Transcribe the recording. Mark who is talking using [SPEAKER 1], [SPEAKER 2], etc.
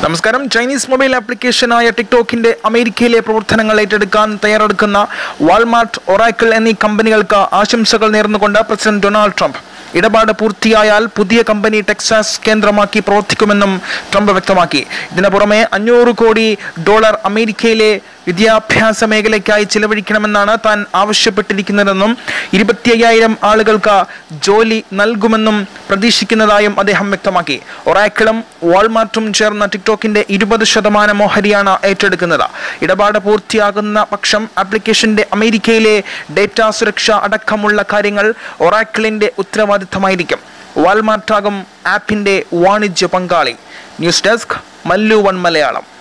[SPEAKER 1] നമസ്കാരം Chinese mobile ആപ്ലിക്കേഷനായ ടിക്ടോക്കിന്റെ അമേരിക്കയിലെ പ്രവർത്തനങ്ങൾ ഏറ്റെടുക്കാൻ തയ്യാറെടുക്കുന്ന വാൾമാർട്ട് ഒറാക്കിൾ എന്നീ കമ്പനികൾക്ക് ആശംസകൾ നേർന്നുകൊണ്ട് പ്രസിഡന്റ് ഡൊണാൾഡ് ട്രംപ് ഇടപാട് പൂർത്തിയായാൽ പുതിയ കമ്പനി ടെക്സാസ് കേന്ദ്രമാക്കി പ്രവർത്തിക്കുമെന്നും ട്രംപ് വ്യക്തമാക്കി ഇതിനു പുറമെ അഞ്ഞൂറ് കോടി ഡോളർ അമേരിക്കയിലെ വിദ്യാഭ്യാസ മേഖലയ്ക്കായി ചിലവഴിക്കണമെന്നാണ് താൻ ആവശ്യപ്പെട്ടിരിക്കുന്നതെന്നും ഇരുപത്തി അയ്യായിരം ആളുകൾക്ക് ജോലി നൽകുമെന്നും പ്രതീക്ഷിക്കുന്നതായും അദ്ദേഹം വ്യക്തമാക്കി ഒറാക്കിളും വാൾമാർട്ടും ചേർന്ന ടിക്ടോക്കിന്റെ ഇരുപത് ശതമാനം ഓഹരിയാണ് ഏറ്റെടുക്കുന്നത് ഇടപാട് പൂർത്തിയാകുന്ന പക്ഷം ആപ്ലിക്കേഷന്റെ അമേരിക്കയിലെ ഡേറ്റ സുരക്ഷ അടക്കമുള്ള കാര്യങ്ങൾ ഒറാക്കിളിന്റെ ഉത്തരവാദിത്തമായിരിക്കും വാൾമാർട്ടാകും ആപ്പിന്റെ വാണിജ്യ പങ്കാളി news desk Mallu one Malayalam